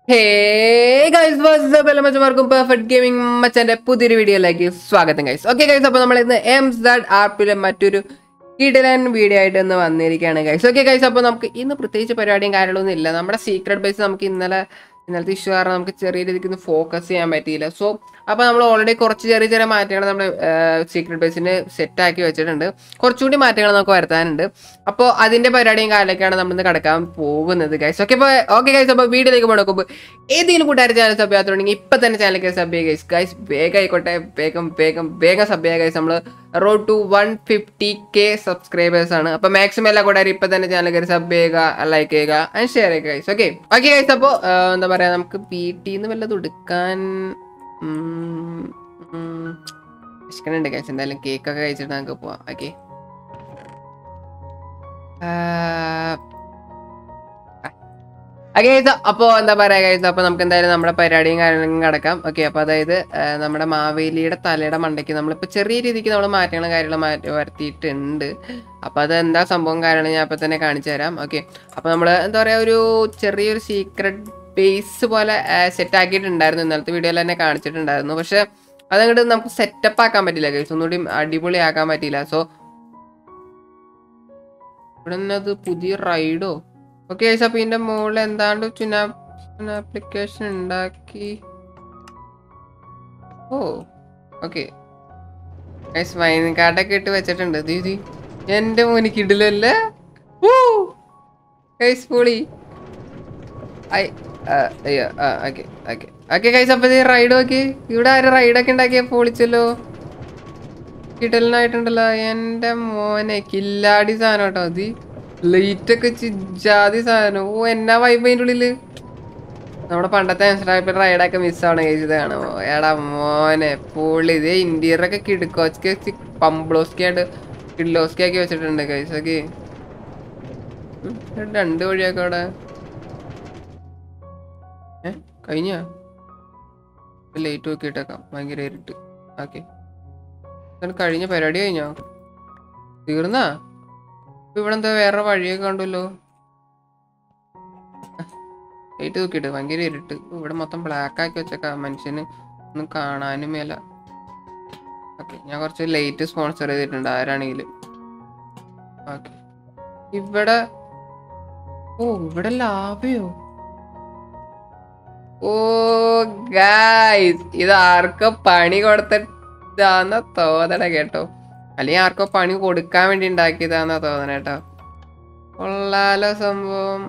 ഹേ guys മച്ചമാർക്കും perfect gaming മച്ചന്റെ പുതിയൊരു വീഡിയോയിലേക്ക് സ്വാഗതം ഗൈസ് ഓക്കെ ഗൈസ് അപ്പോൾ നമ്മൾ ഇന്ന് എം സാഡ് ആർപ്പിലെ മറ്റൊരു കിടലൻ വീഡിയോ ആയിട്ട് ഇന്ന് വന്നിരിക്കുകയാണ് ഗൈസ് ഓക്കെ ഗൈസ് അപ്പോൾ നമുക്ക് ഇന്ന് പ്രത്യേകിച്ച് പരിപാടിയും കാര്യങ്ങളൊന്നും ഇല്ല നമ്മുടെ സീക്രട്ട് ബേസ് നമുക്ക് ഇന്നലെ ഇന്നലത്തെ ഇഷ്യൂ കാരണം നമുക്ക് ചെറിയ രീതിക്ക് ഒന്ന് ഫോക്കസ് ചെയ്യാൻ പറ്റിയില്ല സോ അപ്പോൾ നമ്മൾ ഓൾറെഡി കുറച്ച് ചെറിയ ചെറിയ മാറ്റങ്ങൾ നമ്മുടെ സീക്രട്ട് ബേസിന് സെറ്റാക്കി വെച്ചിട്ടുണ്ട് കുറച്ചുകൂടി മാറ്റങ്ങൾ നമുക്ക് വരുത്താനുണ്ട് അപ്പോൾ അതിൻ്റെ പരിപാടിയും കാലൊക്കെയാണ് നമ്മൾ ഇന്ന് കിടക്കാൻ പോകുന്നത് ഗൈസ് ഓക്കെ അപ്പോൾ ഓക്കെ ഗൈസ് അപ്പോൾ വീഡിയോയിലേക്ക് പോകണമെങ്കിൽ ഏതെങ്കിലും കൂട്ടുകാർ ചാനൽ സബ് ചെയ്യാത്തുണ്ടെങ്കിൽ ഇപ്പം തന്നെ ചാനലിലേക്ക് സബ് ചെയ്യുക ഗൈസ് ഗൈസ് വേഗം ആയിക്കോട്ടെ വേഗം വേഗം വേഗം സബ് ചെയ്യുക ഗൈസ് നമ്മൾ road to one fifty K subscribers ആണ് അപ്പോൾ മാക്സിമം എല്ലാ കൂട്ടുകാരും ഇപ്പം തന്നെ ചാനൽ കയറി സബ് ചെയ്യുക ലൈക്ക് ചെയ്യുക ആൻഡ് ഷെയർ ചെയ്യുക ഗൈസ് ഓക്കെ ഓക്കെ ഗൈസ് അപ്പോൾ എന്താ പറയുക നമുക്ക് വീട്ടിൽ നിന്ന് വല്ലതും എടുക്കാൻ വിശക്കണുണ്ട് ഗൈസ് എന്തായാലും കേക്കൊക്കെ കഴിച്ചിട്ട് നമുക്ക് പോവാം ഓക്കെ ഓക്കെ അപ്പോൾ എന്താ പറയുക കഴിച്ചത് അപ്പോൾ നമുക്ക് എന്തായാലും നമ്മുടെ പരിപാടിയും കാര്യങ്ങളും കിടക്കാം ഓക്കെ അപ്പോൾ അതായത് ആ, നമ്മുടെ മാവേലിയുടെ തലയുടെ മണ്ടയ്ക്ക് നമ്മളിപ്പോൾ ചെറിയ രീതിക്ക് നമ്മൾ മാറ്റങ്ങളും കാര്യങ്ങളും മാറ്റി വരുത്തിയിട്ടുണ്ട് അപ്പോൾ അത് എന്താ സംഭവം കാര്യങ്ങൾ ഞാൻ അപ്പോൾ തന്നെ കാണിച്ചു തരാം ഓക്കെ അപ്പോൾ നമ്മൾ എന്താ പറയുക ഒരു ചെറിയൊരു സീക്രട്ട് ബേസ് പോലെ സെറ്റ് ആക്കിയിട്ടുണ്ടായിരുന്നു ഇന്നലത്തെ വീഡിയോയിൽ തന്നെ കാണിച്ചിട്ടുണ്ടായിരുന്നു പക്ഷേ അതങ്ങോട്ട് നമുക്ക് സെറ്റപ്പ് ആക്കാൻ പറ്റില്ല കേസ് ഒന്നുകൂടി അടിപൊളിയാക്കാൻ പറ്റിയില്ല സോ ഇവിടെ നിന്ന് അത് പുതിയ റൈഡോ ഓക്കെ ഗൈസ് അപ്പോൾ ഇതിൻ്റെ മുകളിൽ എന്താണ്ട് ചുന ആപ്ലിക്കേഷൻ ഉണ്ടാക്കി ഓ ഓക്കെ ഗൈസ് വൈൻ കാർഡൊക്കെ ഇട്ട് വെച്ചിട്ടുണ്ട് ദീദി എൻ്റെ മോന് കിടിലല്ലേ ഗൈസ് പൊളി ഐ ആ, അയ്യോ ആ ഓക്കെ ഓക്കെ ഓക്കെ ഗൈസ് അപ്പോൾ ഈ റൈഡ് നോക്കി ഇവിടെ ആര് റൈഡൊക്കെ ഉണ്ടാക്കിയ പൊളിച്ചല്ലോ കിടലിനായിട്ടുണ്ടല്ലോ എൻ്റെ മോനെ കില്ലാടി സാധനം കേട്ടോ അത് ലൈറ്റ് ഒക്കെ ചിജാതി സാധനം ഓ എന്നാ വൈബ് അതിൻ്റെ ഉള്ളില് നമ്മുടെ പണ്ടത്തെ ആൻസറായപ്പോൾ റൈഡൊക്കെ മിസ്സാവണം കഴിച്ചതാണ് എടാ മോനെ പൊളി ഇത് ഇന്റീരിയർ ഒക്കെ കിടുക്കോസ്കി പംബ്ലോസ്കി ആയിട്ട് കിഡ്ലോസ്കി ആക്കി വെച്ചിട്ടുണ്ട് കൈസൊക്കെ രണ്ട് വഴിയൊക്കെ അവിടെ ഏ കഴിഞ്ഞ ലൈറ്റ് നോക്കിയിട്ടേക്കാം ഭയങ്കര ഇരുട്ട് ഓക്കെ കഴിഞ്ഞ പരിപാടി കഴിഞ്ഞോ തീർന്നാ ഇപ്പൊ ഇവിടെ എന്താ വേറെ വഴിയൊക്കെ കണ്ടല്ലോ ലൈറ്റ് നോക്കിയിട്ട് ഭയങ്കര ഇരുട്ട് ഇവിടെ മൊത്തം ബ്ലാക്ക് ആക്കി വെച്ചേക്കാം മനുഷ്യന് ഒന്നും കാണാനും മേല ഓക്കെ ഞാൻ കുറച്ച് ലൈറ്റ് സ്പോൺസർ ചെയ്തിട്ടുണ്ട് ആരാണെങ്കിലും ഓക്കെ ഇവിടെ ഓ ഇവിടെ ലാഭയോ ഓ ഗായ്സ് ഇത് ആർക്കോ പണി കൊടുത്തിട്ടാന്ന തോന്നണ കേട്ടോ അല്ലെങ്കിൽ ആർക്കോ പണി കൊടുക്കാൻ വേണ്ടി ഉണ്ടാക്കിയതാന്നാ തോന്നണ കേട്ടോ കൊള്ളാലോ സംഭവം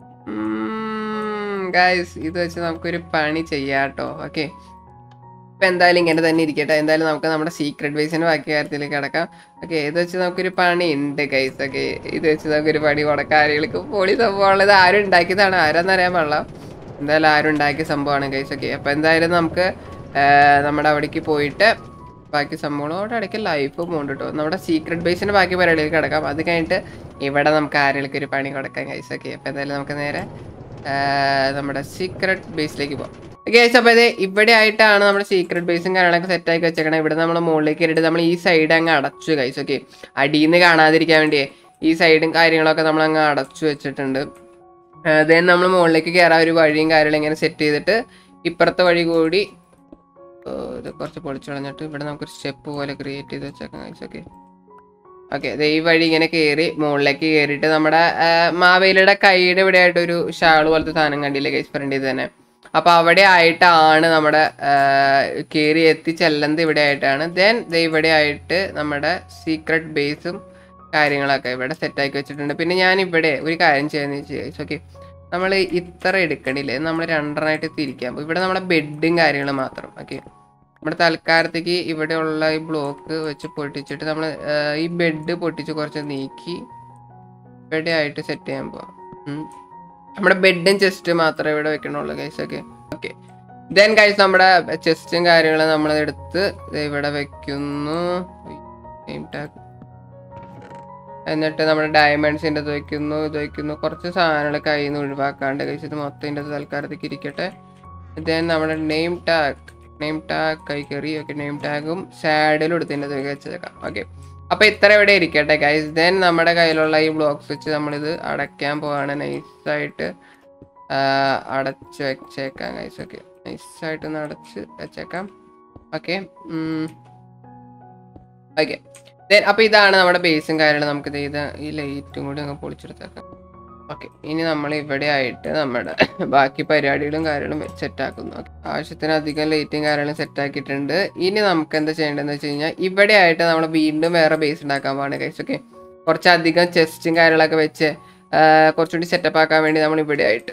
ഗായ്സ് ഇത് വെച്ച് നമുക്കൊരു പണി ചെയ്യാട്ടോ ഓക്കെ ഇപ്പൊ എന്തായാലും ഇങ്ങനെ തന്നെ ഇരിക്കട്ടെ എന്തായാലും നമുക്ക് നമ്മുടെ സീക്രട്ട് ബേസിന്റെ ബാക്കി കാര്യത്തിലേക്ക് കിടക്കാം ഓക്കെ ഇത് വെച്ച് നമുക്കൊരു പണി ഉണ്ട് ഗൈസ് ഓക്കെ ഇത് വെച്ച് നമുക്കൊരു പണി കൊടുക്കാം ആരെങ്കിലും പൊളി സംഭവമുള്ളത് ഇത് ആരും ഉണ്ടാക്കിയതാണ് ആരാന്നറിയാൻ പാടില്ല എന്തായാലും ആരും ഉണ്ടാക്കിയ സംഭവമാണ് ഗൈസ് ഓക്കെ അപ്പോൾ എന്തായാലും നമുക്ക് ആ, നമ്മുടെ അവിടേക്ക് പോയിട്ട് ബാക്കി സംഭവങ്ങളോട് ഇടയ്ക്ക് ലൈഫ് പോകുന്നുണ്ട് കേട്ടോ നമ്മുടെ സീക്രട്ട് ബേസിൻ്റെ ബാക്കി പരിപാടിയിൽ കിടക്കാം അത് കഴിഞ്ഞിട്ട് ഇവിടെ നമുക്ക് ആരെങ്കിലും ഒരു പണി കൊടുക്കാം ഗൈസ് ഓക്കെ അപ്പോൾ എന്തായാലും നമുക്ക് നേരെ ആ, നമ്മുടെ സീക്രട്ട് ബേസിലേക്ക് പോകാം ഗൈസ് അപ്പോൾ ഇത് ഇവിടെ ആയിട്ടാണ് നമ്മുടെ സീക്രട്ട് ബേസും കാര്യങ്ങളൊക്കെ സെറ്റ് ആക്കി വെച്ചേക്കണം ഇവിടെ നമ്മൾ മുകളിലേക്ക് കയറിയിട്ട് നമ്മൾ ഈ സൈഡ് അങ്ങ് അടച്ചു ഗൈസ് ഓക്കെ അടിയിൽ നിന്ന് കാണാതിരിക്കാൻ വേണ്ടി ഈ സൈഡും കാര്യങ്ങളൊക്കെ നമ്മൾ അങ്ങ് അടച്ചു വെച്ചിട്ടുണ്ട് ദെൻ നമ്മൾ മുകളിലേക്ക് കയറാൻ ഒരു വഴിയും കാര്യങ്ങളും ഇങ്ങനെ സെറ്റ് ചെയ്തിട്ട് ഇപ്പുറത്തെ വഴി കൂടി ഓ, ഇത് കുറച്ച് പൊളിച്ചു കളഞ്ഞിട്ട് ഇവിടെ നമുക്കൊരു സ്റ്റെപ്പ് പോലെ ക്രിയേറ്റ് ചെയ്ത് വെച്ചേക്കാം ഗൈസ് ഓക്കെ ഓക്കെ ഈ വഴി ഇങ്ങനെ കയറി മുകളിലേക്ക് കയറിയിട്ട് നമ്മുടെ ആ, മാവേലിയുടെ കൈയുടെ ഇവിടെ ആയിട്ട് ഒരു ഷാള് പോലത്തെ സാധനം കണ്ടില്ലേ ഗൈസ് ഫ്രണ്ടിൽ തന്നെ അപ്പൊ അവിടെ ആയിട്ടാണ് നമ്മുടെ കയറി എത്തി ചെല്ലുന്നത് ഇവിടെ ആയിട്ടാണ് ദെൻ ഇവിടെ ആയിട്ട് നമ്മുടെ സീക്രട്ട് ബേസും കാര്യങ്ങളൊക്കെ ഇവിടെ സെറ്റാക്കി വെച്ചിട്ടുണ്ട് പിന്നെ ഞാൻ ഇവിടെ ഒരു കാര്യം ചെയ്യുന്നത് വെച്ചാൽ ഓക്കെ നമ്മൾ ഇത്ര എടുക്കണില്ലേ നമ്മൾ രണ്ടെണ്ണമായിട്ട് തിരിക്കാം അപ്പൊ ഇവിടെ നമ്മുടെ ബെഡും കാര്യങ്ങളും മാത്രം ഓക്കെ നമ്മുടെ തൽക്കാലത്തേക്ക് ഇവിടെയുള്ള ഈ ബ്ലോക്ക് വെച്ച് പൊട്ടിച്ചിട്ട് നമ്മൾ ഈ ബെഡ് പൊട്ടിച്ച് കുറച്ച് നീക്കി ഇവിടെ ആയിട്ട് സെറ്റ് ചെയ്യാൻ പോവാം ഉം. നമ്മുടെ ബെഡും ചെസ്റ്റ് മാത്രമേ ഇവിടെ വെക്കണുള്ളൂ guys okay okay then guys നമ്മുടെ ചെസ്റ്റും കാര്യങ്ങളും നമ്മൾ എടുത്ത് ദേ ഇവിടെ വെക്കുന്നു Name tag. എന്നിട്ട് നമ്മുടെ ഡയമണ്ട്സിൻ്റെ ഇത് വെക്കുന്നു ഇത് വെക്കുന്നു കുറച്ച് സാധനങ്ങൾ കയ്യിൽ നിന്ന് ഒഴിവാക്കാണ്ട് കഴിച്ച് ഇത് മൊത്തം ഇതിൻ്റെ തൽക്കാലത്തേക്ക് ഇരിക്കട്ടെ ദെൻ നമ്മുടെ നെയിം ടാഗ് നെയിം ടാഗ് കൈ കയറി ഓക്കെ നെയിം ടാഗും സാഡിലും എടുത്തതിൻ്റെ ഇത് വെച്ചേക്കാം ഓക്കെ അപ്പോൾ ഇത്ര ഇവിടെ ഇരിക്കട്ടെ ഗൈസ് ദെൻ നമ്മുടെ കയ്യിലുള്ള ഈ ബ്ലോക്സ് വെച്ച് നമ്മളിത് അടയ്ക്കാൻ പോവാണ് നൈസായിട്ട് അടച്ച് വെച്ചേക്കാം ഗൈസ് ഓക്കെ നൈസായിട്ടൊന്ന് അടച്ച് വെച്ചേക്കാം ഓക്കെ ഓക്കെ അപ്പൊ ഇതാണ് നമ്മുടെ ബേസും കാര്യങ്ങളും നമുക്ക് ദേ ഇത് ഈ ലൈറ്റും കൂടി അങ്ങ് പൊളിച്ചെടുത്തേക്കാം ഓക്കെ ഇനി നമ്മൾ ഇവിടെ ആയിട്ട് നമ്മുടെ ബാക്കി പരിപാടികളും കാര്യങ്ങളും സെറ്റാക്കുന്നു Okay. ആവശ്യത്തിനധികം ലൈറ്റും കാര്യങ്ങളും സെറ്റാക്കിയിട്ടുണ്ട് ഇനി നമുക്ക് എന്താ ചെയ്യേണ്ടതെന്ന് വെച്ച് കഴിഞ്ഞാൽ ഇവിടെ ആയിട്ട് നമ്മൾ വീണ്ടും വേറെ ബേസ് ഉണ്ടാക്കാൻ പാടില്ല കഴിച്ച് ഓക്കെ കുറച്ചധികം ചെസ്റ്റും കാര്യങ്ങളൊക്കെ വെച്ച് ആ, കുറച്ചുകൂടി സെറ്റപ്പ് ആക്കാൻ വേണ്ടി നമ്മൾ ഇവിടെ ആയിട്ട്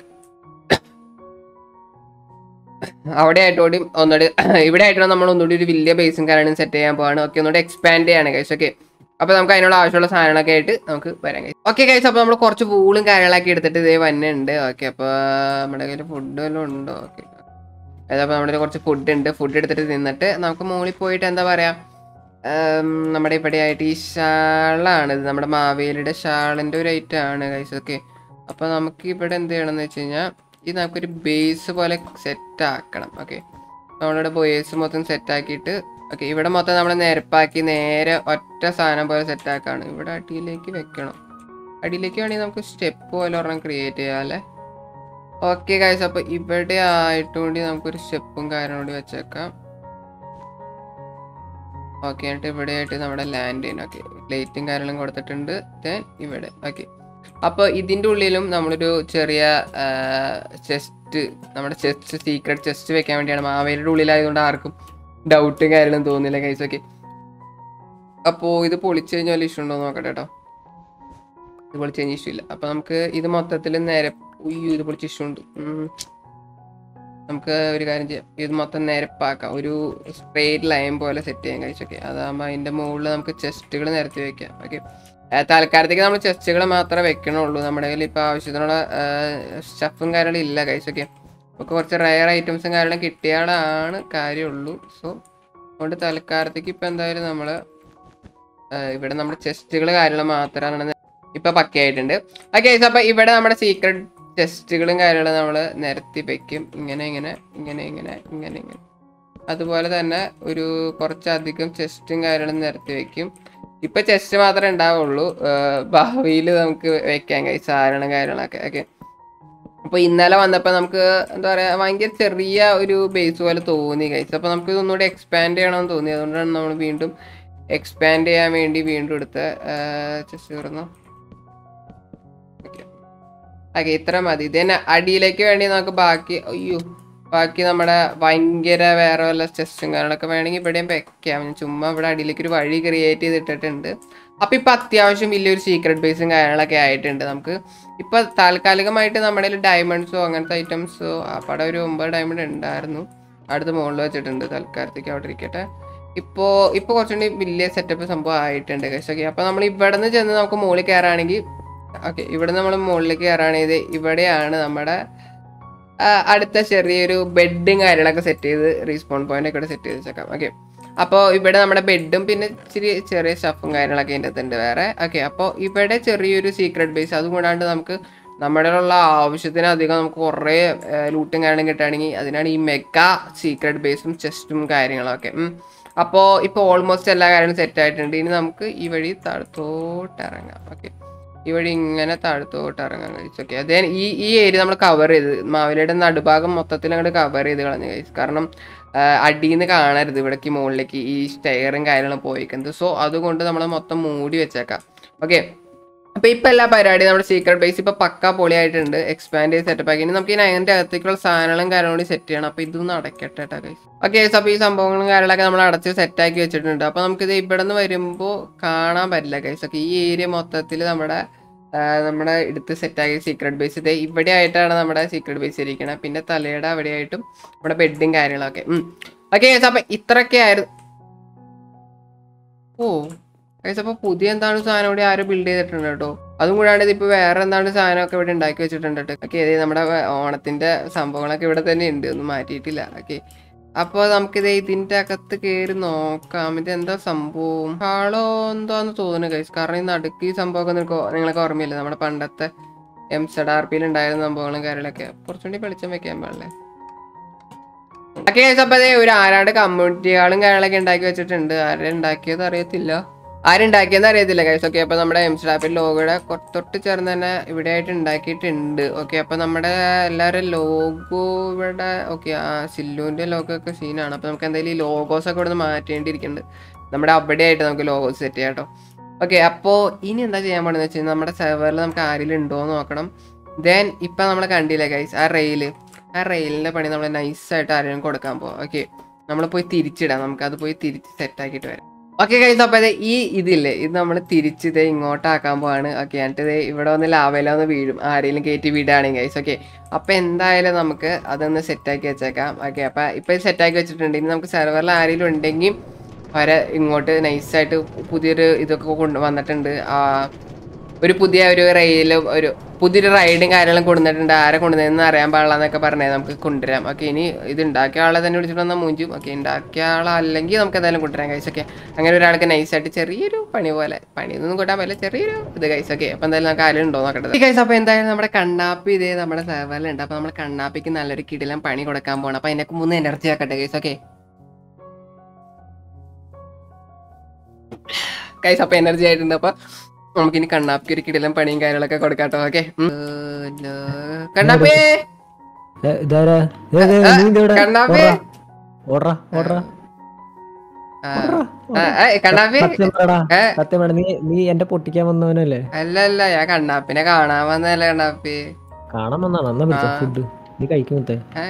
അവിടെ ആയിട്ടോടി ഒന്നുകൂടി ഇവിടെ ആയിട്ടാണ് നമ്മൾ ഒന്നുകൂടി ഒരു വലിയ ബേസും കാര്യങ്ങളും സെറ്റ് ചെയ്യാൻ പോവാണ് ഓക്കെ ഒന്നുകൂടി എക്സ്പാൻഡ് ചെയ്യാണ് കഴിച്ച് ഓക്കെ അപ്പൊ നമുക്ക് അതിനുള്ള ആവശ്യമുള്ള സാധനങ്ങളൊക്കെ ആയിട്ട് നമുക്ക് വരാൻ കഴിയും ഓക്കെ കഴിച്ച് അപ്പൊ നമ്മൾ കുറച്ച് പൂളും കാര്യങ്ങളൊക്കെ എടുത്തിട്ട് ഇതേ വന്നുണ്ട് ഓക്കെ അപ്പൊ നമ്മുടെ കയ്യിൽ ഫുഡ് വല്ലതും ഉണ്ടോ ഓക്കെ അതപ്പോൾ നമ്മുടെ കയ്യില് കുറച്ച് ഫുഡ് ഉണ്ട് ഫുഡ് എടുത്തിട്ട് തിന്നിട്ട് നമുക്ക് മുകളിൽ പോയിട്ട് എന്താ പറയാ ഉം, നമ്മുടെ ഇവിടെ ആയിട്ട് ഈ ഷാളാണ് ഇത് നമ്മുടെ മാവേലിയുടെ ഷാളിന്റെ ഒരു ഐറ്റം ആണ് കൈസ് ഓക്കെ അപ്പൊ നമുക്ക് ഇവിടെ എന്ത് ചെയ്യണം എന്ന് വെച്ച് കഴിഞ്ഞാൽ ഇത് നമുക്കൊരു ബേസ് പോലെ സെറ്റ് ആക്കണം ഓക്കെ നമ്മളിവിടെ ബേസ് മൊത്തം സെറ്റ് ആക്കിയിട്ട് ഓക്കെ ഇവിടെ മൊത്തം നമ്മൾ നിരപ്പാക്കി നേരെ ഒറ്റ സാധനം പോലെ സെറ്റ് ആക്കാണ് ഇവിടെ അടിയിലേക്ക് വെക്കണം അടിയിലേക്ക് വേണമെങ്കിൽ നമുക്ക് സ്റ്റെപ്പ് പോലെ ഒരെണ്ണം ക്രിയേറ്റ് ചെയ്യാം അല്ലേ ഓക്കെ കാഴ്ച അപ്പൊ ഇവിടെ ആയിട്ട് കൂടി നമുക്കൊരു സ്റ്റെപ്പും കാര്യങ്ങളും കൂടി വെച്ചേക്കാം ഓക്കെ എന്നിട്ട് ഇവിടെ ആയിട്ട് നമ്മുടെ ലാൻഡ് ചെയ്യാൻ ഓക്കെ ലൈറ്റും കാര്യങ്ങളും കൊടുത്തിട്ടുണ്ട് ദെൻ ഇവിടെ ഓക്കെ അപ്പോൾ ഇതിൻ്റെ ഉള്ളിലും നമ്മളൊരു ചെറിയ ചെസ്റ്റ് നമ്മുടെ ചെസ്റ്റ് സീക്രട്ട് ചെസ്റ്റ് വെക്കാൻ വേണ്ടിയാണ് മാവേലിയുടെ ഉള്ളിലായതുകൊണ്ട് ആർക്കും ഡൗട്ടും കാര്യങ്ങളും തോന്നില്ല കൈസ് ഓക്കെ അപ്പോൾ ഇത് പൊളിച്ചു കഴിഞ്ഞാൽ വല്ല ഇഷ്യൂ ഉണ്ടോ എന്ന് നോക്കട്ടെ കേട്ടോ ഇത് പൊളിച്ച് കഴിഞ്ഞാൽ ഇഷ്യൂ ഇല്ല അപ്പോൾ നമുക്ക് ഇത് മൊത്തത്തിൽ നേരെ ഉയ്യോ ഇത് പൊളിച്ച് ഇഷ്യൂ ഉണ്ട് ഉം. നമുക്ക് ഒരു കാര്യം ചെയ്യാം ഇത് മൊത്തം നിരപ്പാക്കാം ഒരു സ്ട്രേറ്റ് ലൈൻ പോലെ സെറ്റ് ചെയ്യാൻ കഴിച്ചൊക്കെ അതാകുമ്പോൾ അതിൻ്റെ മുകളിൽ നമുക്ക് ചെസ്റ്റുകൾ നിരത്തി വെക്കാം ഓക്കെ തൽക്കാലത്തേക്ക് നമ്മൾ ചെസ്റ്റുകൾ മാത്രമേ വെക്കണുള്ളൂ നമ്മുടെ കയ്യിൽ ഇപ്പോൾ ആവശ്യത്തിനുള്ള സ്റ്റഫും കാര്യങ്ങളും ഇല്ല കഴിച്ചൊക്കെ നമുക്ക് കുറച്ച് റയർ ഐറ്റംസും കാര്യങ്ങളും കിട്ടിയാലാണ് കാര്യമുള്ളൂ സോ അതുകൊണ്ട് തൽക്കാലത്തേക്ക് ഇപ്പം എന്തായാലും നമ്മൾ ഇവിടെ നമ്മുടെ ചെസ്റ്റുകൾ കാര്യങ്ങൾ മാത്രമാണ് ഇപ്പൊ പക്കയായിട്ടുണ്ട് ഓക്കെ അപ്പൊ ഇവിടെ നമ്മുടെ സീക്രട്ട് ടെസ്റ്റുകളും കാര്യങ്ങളും നമ്മൾ നിരത്തി വെക്കും ഇങ്ങനെ ഇങ്ങനെ ഇങ്ങനെ ഇങ്ങനെ ഇങ്ങനെ ഇങ്ങനെ അതുപോലെ തന്നെ ഒരു കുറച്ചധികം ചെസ്റ്റും കാര്യങ്ങളും നിരത്തി വെക്കും ഇപ്പൊ ചെസ്റ്റ് മാത്രമേ ഉണ്ടാവുള്ളൂ ഭാവിയിൽ നമുക്ക് വെക്കാൻ കഴിയും സാധനങ്ങളും കാര്യങ്ങളൊക്കെ ഓക്കെ അപ്പൊ ഇന്നലെ വന്നപ്പോ നമുക്ക് എന്താ പറയാ ഭയങ്കര ചെറിയ ഒരു ബേസ് പോലെ തോന്നി കഴിച്ചു അപ്പൊ നമുക്ക് ഇതൊന്നുകൂടി എക്സ്പാൻഡ് ചെയ്യണമെന്ന് തോന്നി അതുകൊണ്ടാണ് നമ്മൾ വീണ്ടും എക്സ്പാൻഡ് ചെയ്യാൻ വേണ്ടി വീണ്ടും എടുത്ത ചെസ്റ്റ് തുറന്നു ഓക്കെ ഇത്ര മതി ഇതിന് അടിയിലേക്ക് വേണ്ടി നമുക്ക് ബാക്കി അയ്യോ ബാക്കി നമ്മുടെ ഭയങ്കര വേറെ വല്ല ചെസ്റ്റും കാര്യങ്ങളൊക്കെ വേണമെങ്കിൽ ഇവിടെയും വെക്കാം ഞാൻ ചുമ്മാ ഇവിടെ അടിയിലേക്ക് ഒരു വഴി ക്രിയേറ്റ് ചെയ്തിട്ടിട്ടുണ്ട് അപ്പൊ ഇപ്പൊ അത്യാവശ്യം വലിയൊരു സീക്രട്ട് ബേസും കാര്യങ്ങളൊക്കെ ആയിട്ടുണ്ട് നമുക്ക് ഇപ്പൊ താൽക്കാലികമായിട്ട് നമ്മുടെ ഡയമണ്ട്സോ അങ്ങനത്തെ ഐറ്റംസോ ആ പടം ഒരു ഒമ്പത് ഡയമണ്ട് ഉണ്ടായിരുന്നു അടുത്ത് മുകളിൽ വെച്ചിട്ടുണ്ട് തൽക്കാലത്തേക്ക് അവിടെ ഇരിക്കട്ടെ ഇപ്പോ ഇപ്പൊ കുറച്ചുകൂടി വലിയ സെറ്റപ്പ് സംഭവം ആയിട്ടുണ്ട് ഓക്കെ അപ്പൊ നമ്മൾ ഇവിടെ നിന്ന് ചെന്ന് നമുക്ക് മുകളിൽ കയറാണെങ്കിൽ ഓക്കെ ഇവിടെ നമ്മൾ മുകളിലേക്ക് കയറാണെങ്കിൽ ഇവിടെയാണ് നമ്മുടെ ആ, അടുത്ത ചെറിയൊരു ബെഡും കാര്യങ്ങളൊക്കെ സെറ്റ് ചെയ്ത് റീസ്പോൺ പോയിന്റ് ഒക്കെ സെറ്റ് ചെയ്ത് വെച്ചേക്കാം ഓക്കെ അപ്പോൾ ഇവിടെ നമ്മുടെ ബെഡും പിന്നെ ഇച്ചിരി ചെറിയ സ്റ്റഫും കാര്യങ്ങളൊക്കെ ഇതിൻ്റെ അകത്തുണ്ട് വേറെ ഓക്കെ അപ്പോൾ ഇവിടെ ചെറിയൊരു സീക്രട്ട് ബേസ് അതും കൂടാണ്ട് നമുക്ക് നമ്മുടെ ഉള്ള ആവശ്യത്തിനധികം നമുക്ക് കുറേ ലൂട്ടും കാര്യങ്ങളും കിട്ടുകയാണെങ്കിൽ അതിനാണ് ഈ മെഗാ സീക്രട്ട് ബേസും ചെസ്റ്റും കാര്യങ്ങളൊക്കെ അപ്പോൾ ഇപ്പോൾ ഓൾമോസ്റ്റ് എല്ലാ കാര്യങ്ങളും സെറ്റ് ആയിട്ടുണ്ട് ഇനി നമുക്ക് ഈ വഴി താഴത്തോട്ട് ഇറങ്ങാം ഓക്കെ ഈ വഴി ഇങ്ങനെ താഴത്തോട്ട് ഇറങ്ങാൻ കഴിച്ചു ഓക്കെ അതേ ഈ ഈ ഏരിയ നമ്മൾ കവർ ചെയ്ത് മാവിലയുടെ നടുഭാഗം മൊത്തത്തിൽ അങ്ങോട്ട് കവർ ചെയ്ത് കളഞ്ഞു കഴിച്ചു കാരണം അടിയിൽ നിന്ന് കാണരുത് ഇവിടേക്ക് മുകളിലേക്ക് ഈ സ്റ്റെയറും കാര്യങ്ങളും പോയിക്കുന്നത് സോ അതുകൊണ്ട് നമ്മൾ മൊത്തം മൂടി വെച്ചേക്കാം ഓക്കെ അപ്പൊ ഇപ്പൊ എല്ലാ പരിപാടിയും നമ്മുടെ സീക്രട്ട് ബേസ് ഇപ്പൊ പക്ക പൊളിയായിട്ടുണ്ട് എക്സ്പാൻഡ് ചെയ്ത് സെറ്റപ്പ് ആക്കി ഇനി നമുക്ക് ഇനി അതിന്റെ അകത്തേക്കുള്ള സാധനങ്ങളും കാര്യങ്ങളും കൂടി സെറ്റ് ചെയ്യണം അപ്പൊ ഇതൊന്ന് അടയ്ക്കട്ടെ കേട്ടോ ഗൈസ് ഓക്കെ അപ്പൊ ഈ സംഭവങ്ങളും കാര്യങ്ങളൊക്കെ നമ്മൾ അടച്ച് സെറ്റ് ആക്കി വെച്ചിട്ടുണ്ട് അപ്പൊ നമുക്കിത് ഇവിടെ നിന്ന് വരുമ്പോൾ കാണാൻ പറ്റില്ല ഗൈസ് ഒക്കെ ഈ ഏരിയ മൊത്തത്തിൽ നമ്മുടെ ആ, നമ്മുടെ എടുത്ത് സെറ്റാക്കിയ സീക്രട്ട് ബേസ് ഇത് ഇവിടെ ആയിട്ടാണ് നമ്മുടെ സീക്രട്ട് ബേസ് ഇരിക്കുന്നത് പിന്നെ തലയുടെ അവിടെ ആയിട്ടും നമ്മുടെ ബെഡും കാര്യങ്ങളൊക്കെ ഓക്കെ അപ്പൊ ഇത്രയൊക്കെ ആയിരുന്നു ഓ ഗൈസ് അപ്പൊ പുതിയ എന്താണ് സാധനം കൂടി ആരും ബിൽഡ് ചെയ്തിട്ടുണ്ട് കേട്ടോ അതും കൂടാണ്ട് ഇതിപ്പോ വേറെ എന്താണ് സാധനമൊക്കെ ഇവിടെ ഉണ്ടാക്കി വെച്ചിട്ടുണ്ട് കേട്ടോ ഓക്കെ ഇത് നമ്മുടെ ഓണത്തിന്റെ സംഭവങ്ങളൊക്കെ ഇവിടെ തന്നെ ഉണ്ട് ഒന്നും മാറ്റിയിട്ടില്ല ഓക്കെ അപ്പൊ നമുക്കിത് ഇതിന്റെ അകത്ത് കയറി നോക്കാം ഇത് എന്താ സംഭവം ഹാളോ എന്താന്ന് തോന്നുന്നു ഗൈസ് കാരണം ഈ നടുക്ക് ഈ സംഭവമൊക്കെ നിങ്ങൾക്ക് നിങ്ങൾക്ക് ഓർമ്മയില്ല നമ്മുടെ പണ്ടത്തെ എം സെഡ് ആർ പിയിൽ ഉണ്ടായിരുന്ന സംഭവങ്ങളും കാര്യങ്ങളൊക്കെ കുറച്ചുകൂടി വെളിച്ചം വെക്കാൻ പാടില്ലേ ഓക്കെ അപ്പൊ അതേ ഒരു ആരാണ്ട് കമ്മ്യൂണിറ്റികളും കാര്യങ്ങളൊക്കെ ഉണ്ടാക്കി വെച്ചിട്ടുണ്ട് ആരെ ഉണ്ടാക്കിയത് അറിയത്തില്ല ആരുണ്ടാക്കിയെന്ന് അറിയത്തില്ല കൈസ് ഓക്കെ അപ്പൊ നമ്മുടെ എം സ്റ്റാപ്പിൽ ലോഗോയുടെ തൊട്ട് ചേർന്ന് തന്നെ ഇവിടെ ആയിട്ട് ഉണ്ടാക്കിയിട്ടുണ്ട് ഓക്കെ അപ്പൊ നമ്മുടെ എല്ലാവരും ലോഗോ ഇവിടെ ഓക്കെ ആ സില്ലുവിന്റെ ലോഗോ ഒക്കെ സീനാണ് അപ്പൊ നമുക്ക് എന്തായാലും ഈ ലോഗോസ് ഒക്കെ ഇവിടെ നിന്ന് മാറ്റേണ്ടിയിരിക്കുന്നുണ്ട് നമ്മുടെ അവിടെ ആയിട്ട് നമുക്ക് ലോഗോസ് സെറ്റ് ചെയ്യാം കേട്ടോ ഓക്കെ അപ്പോൾ ഇനി എന്താ ചെയ്യാൻ പോണെന്ന് വെച്ചാൽ നമ്മുടെ സെർവറിൽ നമുക്ക് ആരെങ്കിലും ഉണ്ടോ എന്ന് നോക്കണം ദെൻ ഇപ്പം നമ്മൾ കണ്ടില്ലേ ഗൈസ് ആ റെയില് ആ റെയിലിൻ്റെ പണി നമ്മൾ നൈസായിട്ട് ആരെങ്കിലും കൊടുക്കാൻ പോവാം ഓക്കെ നമ്മൾ പോയി തിരിച്ചിടാം നമുക്ക് അത് പോയി തിരിച്ച് സെറ്റ് ആക്കിയിട്ട് വരാം ഓക്കെ കൈസ് അപ്പോൾ ഇത് ഈ ഇതില്ലേ ഇത് നമ്മൾ തിരിച്ച് ഇതേ ഇങ്ങോട്ടാക്കാൻ പോവാണ് ഓക്കെ എന്നിട്ട് ഇത് ഇവിടെ വന്ന് ലാവയില ഒന്ന് വീഴും ആരെങ്കിലും കയറ്റി വിടുകയാണെങ്കിൽ ഗൈസ് ഓക്കെ അപ്പോൾ എന്തായാലും നമുക്ക് അതൊന്ന് സെറ്റാക്കി വെച്ചേക്കാം ഓക്കെ അപ്പോൾ ഇപ്പോൾ സെറ്റാക്കി വെച്ചിട്ടുണ്ട് ഇനി നമുക്ക് സെർവറിൽ ആരെങ്കിലും ഉണ്ടെങ്കിൽ അവരെ ഇങ്ങോട്ട് നൈസായിട്ട് പുതിയൊരു ഇതൊക്കെ കൊണ്ട് വന്നിട്ടുണ്ട് ആ ഒരു പുതിയ ഒരു റെയിലും ഒരു പുതിയൊരു റൈഡും കാര്യങ്ങളും കൊണ്ടുവന്നിട്ടുണ്ട് ആരെ കൊണ്ടുവന്നതെന്ന് അറിയാൻ പാടില്ല എന്നൊക്കെ പറഞ്ഞേ നമുക്ക് കൊണ്ടുവരാം ഓക്കെ ഇനി ഇത് ഉണ്ടാക്കിയ ആളെ തന്നെ വിളിച്ചിട്ട് വന്നാൽ മൂഞ്ചും ഓക്കെ ഉണ്ടാക്കിയ ആളല്ലെങ്കിൽ നമുക്ക് എന്തായാലും കൊണ്ടുവരാം കൈസ് ഓക്കെ അങ്ങനെ ഒരാൾക്ക് നൈസായിട്ട് ചെറിയൊരു പണി പോലെ പണിയൊന്നും കൂട്ടാൻ പറ്റില്ല ചെറിയൊരു ഇത് കൈസ് ഓക്കെ അപ്പോൾ എന്തായാലും നമുക്ക് ആരും ഉണ്ടോ നോക്കട്ടെ കൈസ് അപ്പോൾ എന്തായാലും നമ്മുടെ കണ്ണാപ്പി ഇതേ നമ്മുടെ സെർവറിലുണ്ട് അപ്പോൾ നമ്മൾ കണ്ണാപ്പിക്ക് നല്ലൊരു കിടിലം പണി കൊടുക്കാൻ പോകണം അപ്പോൾ അതിനൊക്കെ മൂന്ന് എനർജി ആക്കട്ടെ കൈസ് ഓക്കെ കൈസ് അപ്പോൾ എനർജി ആയിട്ടുണ്ട് അപ്പോൾ നമുക്കിനി കണ്ണാപ്പിക്ക് ഒരു കിടിലം പണിയും കാര്യങ്ങളൊക്കെ കൊടുക്കാട്ടോ ഓക്കെ കണ്ണാപ്പി ഏ, ഇതാരാ? ഏ, ഏ, നീ ഇതെവിടെ? കണ്ണാപ്പി ഓടറാ, ഓടറാ, ആ, ഓടറാ. ആ, ഏയ്, കണ്ണാപ്പി സത്യം പറടാ, ഏ, സത്യം പറ നീ നീ എന്റെ പൊട്ടിക്കാൻ വന്നവനല്ലേ അല്ല അല്ല ഞാൻ കണ്ണാപ്പിനെ കാണാൻ വന്നതല്ലേ കണ്ണാപ്പി കാണാൻ വന്നാണ് അന്ന പിടിച്ച ആ. ഫുഡ് നീ കഴിക്കുമത്തെ ഏ?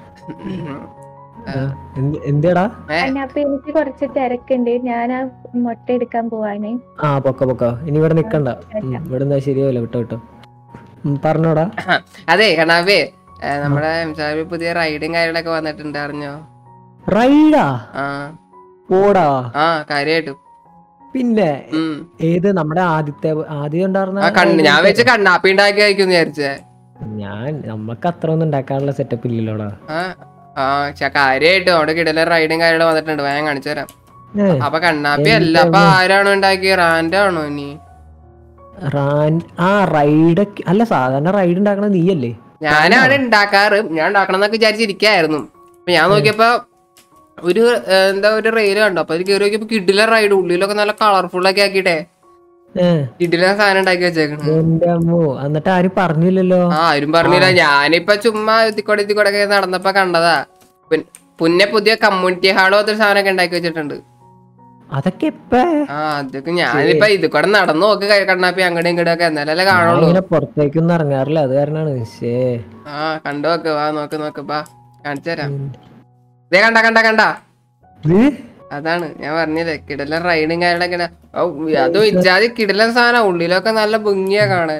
എന്തേടാ ഏ? അപ്പൊ എനിക്ക് കുറച്ച് തിരക്കുണ്ട് ഞാൻ ആ മുട്ട എടുക്കാൻ പോവാണ് ആ പൊക്ക പൊക്ക ഇനി ഇവിടെ നിക്കണ്ട ഉം, ഇവിടെ എന്താ ശരിയാവില്ല വിട്ടോ വിട്ടോ ഉം, പറഞ്ഞോടാ അതെ കണ്ണാപ്പി ഏ, നമ്മുടെ എംസാബി പുതിയ റൈഡും കാര്യങ്ങളൊക്കെ വന്നിട്ടുണ്ട് അറിഞ്ഞോ റൈഡാ ആ പോടാ ആ കാര്യമായിട്ടും പിന്നെ ഉം ഏത് നമ്മുടെ ആദ്യത്തെ ആദ്യം ആ ഉണ്ടായിരുന്ന കണ്ണ് ഞാൻ വെച്ച് കണ്ണാപ്പി ഉണ്ടാക്കി കഴിക്കും വിചാരിച്ചേ ഞാൻ നമ്മക്ക് അത്ര ഒന്നും ഉണ്ടാക്കാനുള്ള സെറ്റപ്പ് ഇല്ലല്ലോടാ ആ ആ ചെ കാര്യമായിട്ടും അവിടെ കിടല റൈഡും കാര്യങ്ങളും വന്നിട്ടുണ്ട് വാ, ഞാൻ കാണിച്ചു തരാം ഏ, അപ്പൊ കണ്ണാപ്പി അല്ല അപ്പൊ ആരാണോ ഉണ്ടാക്കിയ റാൻഡ് ആണോ ഇനി റാൻ ആ റൈഡ് അല്ല സാധാരണ റൈഡ് ഉണ്ടാക്കണത് നീയല്ലേ ഞാനാണ് ഉണ്ടാക്കാറ് ഞാൻ ഉണ്ടാക്കണം എന്നൊക്കെ വിചാരിച്ചിരിക്കായിരുന്നു അപ്പൊ ഞാൻ നോക്കിയപ്പോ ഒരു ഏ, എന്താ ഒരു റെയിൽ കണ്ടു അപ്പൊ അതിൽ കയറി നോക്കിയപ്പോ കിഡിലെ റൈഡ് ഉള്ളിലൊക്കെ നല്ല കളർഫുൾ ഒക്കെ ആക്കിട്ടെ ഏ കിഡിലെ സാധനം ഉണ്ടാക്കി വെച്ചേക്കണ് എന്റെ അമ്മോ എന്നിട്ട് ആരും പറഞ്ഞില്ലല്ലോ ആ ആരും പറഞ്ഞില്ല ഞാനിപ്പോ ചുമ്മാ ഇതിക്കൂടെ ഇതിക്കൂടെ ഒക്കെ നടന്നപ്പോ കണ്ടതാ പിൻ- പിന്നെ പുതിയ കമ്മ്യൂണിറ്റി ഹാളോ അതൊരു സാധനമൊക്കെ ഉണ്ടാക്കി വെച്ചിട്ടുണ്ട് അതൊക്കെ എപ്പ ആ അതൊക്കെ ഞാനിപ്പോ ഇത് കൂടെ നടന്നു നോക്ക് ക- കണ്ണാപ്പി അങ്ങോട്ടും ഇങ്ങോട്ടും ഒക്കെ എന്നാലല്ലേ കാണുള്ളൂ ഇങ്ങനെ പുറത്തേക്കൊന്നും ഇറങ്ങാറില്ല അത് കാരണാണ് ശേ ആ കണ്ടു നോക്ക് വാ നോക്ക് നോക്ക് ബാ കാണിച്ചു തരാം ഇതേ കണ്ട കണ്ട കണ്ട അതാണ് ഞാൻ പറഞ്ഞില്ലേ കിടലൻ റൈഡും കാര്യങ്ങളൊക്കെ ഇങ്ങനെ- ഔ, അതും ഇജാതി കിടലൻ സാധനം ഉള്ളിലൊക്കെ നല്ല ഭംഗിയാ കാണാൻ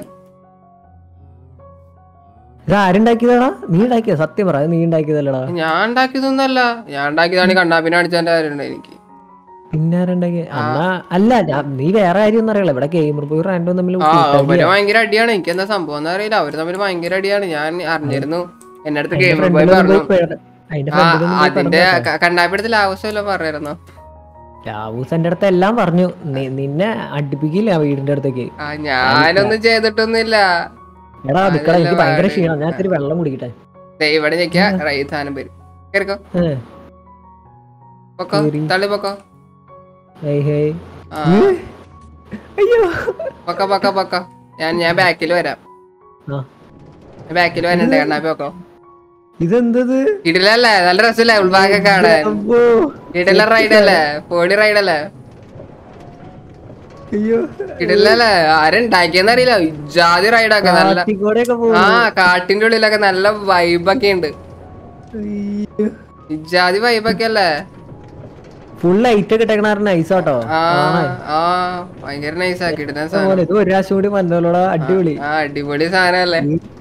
ഇത് ആരുണ്ടാക്കിയതാടാ നീ ഉണ്ടാക്കിയ സത്യം പറ അത് നീ ഉണ്ടാക്കിയതല്ലടാ ഞാൻ ഉണ്ടാക്കിയതൊന്നല്ല ഞാൻ ഉണ്ടാക്കിയതാണ് ഈ കണ്ണാപ്പിനെ കാണിച്ചതിന്റെ കാര്യമുണ്ട് എനിക്ക് പിന്നെ ആരുണ്ടാക്കിയ അന്നാ അല്ല ഞാൻ- നീ വേറെ കാര്യം ഒന്നും അറിയില്ല ഇവിടെ ഗെയിമർ പോയി റാൻഡും തമ്മിൽ ആ അവര് ഭയങ്കര അടിയാണ് എനിക്ക് എന്താ സംഭവം എന്ന് അറിയില്ല അവര് തമ്മിൽ ഭയങ്കര അടിയാണ് ഞാൻ അറിഞ്ഞിരുന്നു എന്റെ അടുത്ത് ഗെയിം പോയി പറഞ്ഞു അതിന്റെ ആ അതിന്റെ ക- കണ്ണാപ്പിടത്തിൽ ആവശ്യമല്ലോ പറയായിരുന്നു രാവൂസ് എന്റെ അടുത്ത് എല്ലാം പറഞ്ഞു നി- നിന്നെ അടുപ്പിക്കില്ല വീടിന്റെ അടുത്തേക്ക് ആ ഞാനൊന്നും ചെയ്തിട്ടൊന്നുമില്ല എടാ നിക്കടാ എനിക്ക് അതെല്ലാം ഭയങ്കര വേറെ. ക്ഷീണം ഞാൻ ഇത്തിരി വെള്ളം കുടിക്കട്ടെ ദേ ഇവിടെ ഞെക്കിയ റൈഡ് സാധനം വരും കേറിക്കോ ഏ, പൊക്കോ കേറി. തള്ളി പൊക്കോ ഹേയ് ഹേയ് ആ അയ്യോ പൊക്കോ പൊക്കോ പൊക്കോ ഞാൻ ഞാൻ ബാക്കിൽ വരാം ആ ബാക്കിൽ വരണ്ടേ കണ്ണാപ്പി പൊക്കോ ഇതെന്തത് ഇടലല്ലേ നല്ല രസമില്ലേ ഉൾഭാഗം കാണാൻ അപ്പോ ഇടല റൈഡല്ലേ പോടി റൈഡല്ലേ അയ്യോ ഇടലല്ലേ ആരുണ്ടാക്കിയെന്ന് അറിയില്ല ഇജാതി റൈഡൊക്കെ നല്ല കാട്ടിക്കൂടെയൊക്കെ ആ പോകും കാട്ടിന്റെ ഉള്ളിലൊക്കെ നല്ല വൈബൊക്കെ ഉണ്ട് അയ്യോ ഇജാതി വൈബൊക്കെ അല്ലേ ഫുൾ ലൈറ്റ് ഒക്കെ ഇട്ടേക്കണ നൈസ് ആട്ടോ ആ ആ ഭയങ്കര നൈസാ കിട്ടുന്ന സാധനം പോലെ ഇത് ഒരു പ്രാവശ്യം കൂടി വന്നോളൂടാ അടിപൊളി ആ അടിപൊളി സാധനല്ലേ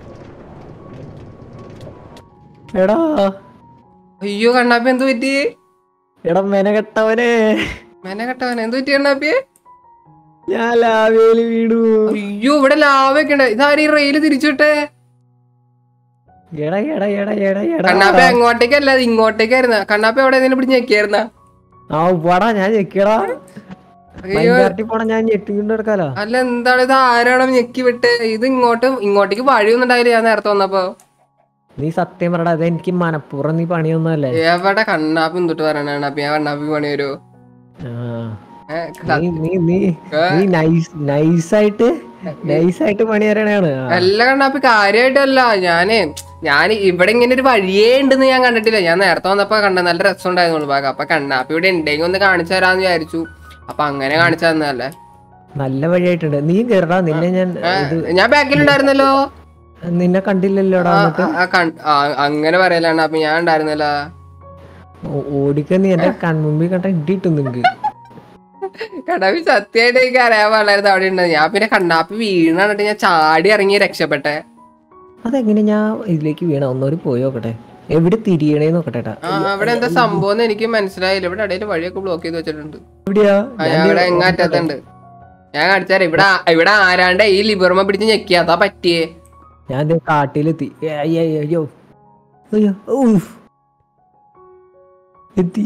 എടാ അയ്യോ കണ്ണാപ്പി എന്ത് പറ്റി എടാ മെനകെട്ടവനെ മെനെ കെട്ടവൻ എന്ത് പറ്റി കണ്ണാപ്പി ഞാൻ ലാവേല് വീണു അയ്യോ ഇവിടെ ലാവൊക്കെ ഉണ്ട് ഇതാരും ഈ റെയില് തിരിച്ചുവിട്ടേ എടാ എടാ എടാ എടാ എടാ കണ്ണാപ്പി അങ്ങോട്ടേക്കല്ല അത് ഇങ്ങോട്ടേക്കായിരുന്ന കണ്ണാപ്പി എവിടെ ഇതിനെ പിടിച്ച് ഞെക്കിയായിരുന്ന ആ ഉപ്പാടാ ഞാൻ ഞെക്കിയടാ അയ്യോ മൈൻകാർട്ടി പോണ ഞാൻ ഞെട്ടിക്കൊണ്ട് എടുക്കാലോ അല്ല എന്താണ് ഇത് ആരാണോ ഞെക്കി വിട്ട് ഇത് ഇങ്ങോട്ടും ഇങ്ങോട്ടേക്ക് വഴിയൊന്നും ഉണ്ടായില്ല ഞാൻ നേരത്തെ വന്നപ്പോ നീ സത്യം പറടാ അത് എനിക്ക് മനപ്പുറം നീ പണിയൊന്നുമല്ലേ എവിടെ കണ്ണാപ്പി എന്തിട്ട് പറയണ കണ്ണാപ്പി ഞാൻ കണ്ണാപ്പി പണി വരുമോ ആ ഏ, നീ നീ നീ ഏ. നീ നൈസ് നൈസായിട്ട് നൈസായിട്ട് പണി തരണയാണ് അല്ല കണ്ണാപ്പി കാര്യമായിട്ടല്ല ഞാന് ഞാൻ ഇവിടെ ഇങ്ങനെ ഒരു വഴിയേ ഉണ്ടെന്ന് ഞാൻ കണ്ടിട്ടില്ല ഞാൻ നേരത്തെ വന്നപ്പോ കണ്ട നല്ല രസം ഉണ്ടായിരുന്നു ഭാഗം അപ്പൊ കണ്ണാപ്പി ഇവിടെ ഉണ്ടെങ്കിൽ ഒന്ന് കാണിച്ചു തരാന്ന് വിചാരിച്ചു അപ്പൊ അങ്ങനെ കാണിച്ചു തന്നല്ലേ നല്ല വഴിയായിട്ടുണ്ട് നീ കേറടാ നിന്നെ ഞാൻ ഇത് ഞാൻ ബാക്കിലുണ്ടായിരുന്നല്ലോ നിന്നെ കണ്ടില്ലല്ലോടാ ആ, എന്നിട്ട് ആ, കൺ- ആ, അങ്ങനെ പറയലാണ് അപ്പൊ ഞാൻ ഉണ്ടായിരുന്നല്ലോ ഓ- ഓടിക്ക നീ എന്റെ കൺമുമ്പിൽ കണ്ട ഇടിയിട്ടു നിങ്ങക്ക് കണ്ണാപ്പി സത്യമായിട്ട് എനിക്ക് അറിയാൻ പാടില്ലായിരുന്നു അവിടെ ഉണ്ട് ഞാൻ പിന്നെ കണ്ണാപ്പി വീണ് കണ്ടിട്ട് ഞാൻ ചാടി ഇറങ്ങി രക്ഷപ്പെട്ടെ അതെങ്ങനെ ഞാൻ ഇതിലേക്ക് വീണ ഒന്നൂടി പോയി നോക്കട്ടെ എവിടെ തിരിയണേ നോക്കട്ടെ ട്ടാ. ആ അവിടെ എന്താ സംഭവം എന്ന് എനിക്ക് മനസ്സിലായില്ല ഇവിടെ ഇടയിൽ വഴിയൊക്കെ ബ്ലോക്ക് ചെയ്ത് വെച്ചിട്ടുണ്ട് എവിടെയാ ആ, ഞാൻ ഇവിടെ എങ്ങാറ്റത്തുണ്ട് ഞാൻ കാണിച്ചാൽ ഇവിടെ ഇവിടെ ആരാണ്ട് ഈ ലിബർമ പിടിച്ച് ഞെക്കിയ അതാ പറ്റിയേ ഞാൻ ദേ കാട്ടിലെത്തി ഏ, അയ്യ, അയ്യ, അയ്യോ അയ്യോ ഊഫ്. എത്തി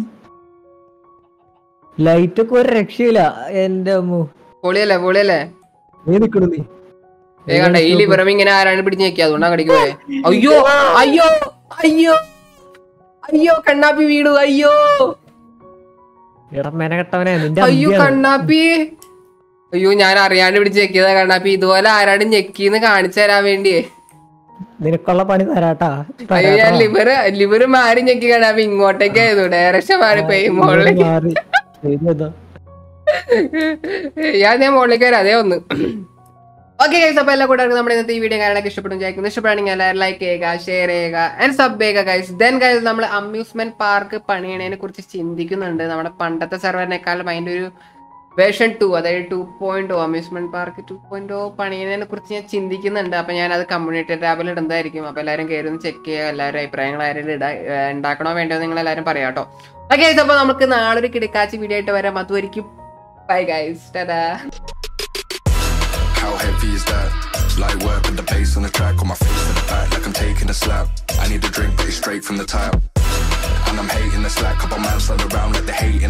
ലൈറ്റ് ഒക്കെ ഒരു രക്ഷയില്ല എന്റെ അമ്മു പൊളിയല്ലേ പൊളിയല്ലേ നീ നിക്കണു നീ ഏ കണ്ട ഈ ലിബർമ ഇങ്ങനെ ആരാണ്ട് പിടിച്ച് ഞെക്കിയ അതുകൊണ്ടാ കടിക്കുവേ അയ്യോ അയ്യോ അയ്യോ അയ്യോ കണ്ണാപ്പി വീണു അയ്യോ എടാ മെനകെട്ടവനെ നിന്റെ അയ്യോ അമ്പിയാണ്. കണ്ണാപ്പി അയ്യോ ഞാൻ അറിയാണ്ട് പിടിച്ച് ഞെക്കിയതാ കണ്ണാപ്പി ഇതുപോലെ ആരാണ്ട് ഞെക്കിന്ന് കാണിച്ചു തരാൻ വേണ്ടിയേ നിനക്കുള്ള പണി തരാട്ടാ അയ്യോ ഞാൻ തരാട്ടാ. ലിവർ ലിവർ മാറി ഞെക്കി കണ്ണാപ്പി ഇങ്ങോട്ടേക്ക് ആയിരുന്നു ഡയറക്ഷൻ മാറി പോയി ഇവിടെ മുകളിലേക്ക് മാറി. ചെയ്തതാ. ഞാൻ ഞാൻ മുകളിലേക്ക് വരാം അതേ ഒന്ന് ഓക്കെ ഗൈസ് അപ്പോൾ എല്ലാ കൂടെ നമ്മുടെ ഇന്നത്തെ ഈ വീഡിയോ കാര്യങ്ങളൊക്കെ ഇഷ്ടപ്പെടും വിചാരിക്കുന്നു ഇഷ്ടപ്പെടുകയാണെങ്കിൽ എല്ലാവരും ലൈക്ക് ചെയ്യുക ഷെയർ ചെയ്യുക ആൻഡ് സബ് ചെയ്യുക ഗൈസ് ദെൻ ഗൈസ് നമ്മൾ അമ്യൂസ്മെന്റ് പാർക്ക് പണിയണതിനെ കുറിച്ച് ചിന്തിക്കുന്നുണ്ട് നമ്മുടെ പണ്ടത്തെ സെർവറിനേക്കാളും അതിൻ്റെ ഒരു വേർഷൻ ടു അതായത് two point O amusement park two point O പണിയുന്നതിനെ കുറിച്ച് ഞാൻ ചിന്തിക്കുന്നുണ്ട് അപ്പോൾ ഞാൻ അത് കമ്മ്യൂണിറ്റി ടാബിൽ ഇടുന്നതായിരിക്കും അപ്പോൾ എല്ലാവരും കയറി ഒന്ന് ചെക്ക് ചെയ്യുക എല്ലാവരും അഭിപ്രായങ്ങൾ ആരും ഇടാ ഏർ ഉണ്ടാക്കണോ വേണ്ടോ നിങ്ങൾ എല്ലാവരും പറയാം കേട്ടോ ഓക്കെ ഗൈസ് അപ്പോൾ നമുക്ക് നാളെ ഒരു കിടക്കാച്ചി വീഡിയോ ആയിട്ട് വരാം അതുവരെയ്ക്കും ബൈ ഗൈസ് ടാ How heavy is that? Light work with the bass on the track, on my face to the back, like I'm taking a slap. I need a drink, but it's straight from the tap. And I'm hating the slack, couple man slide around like they hating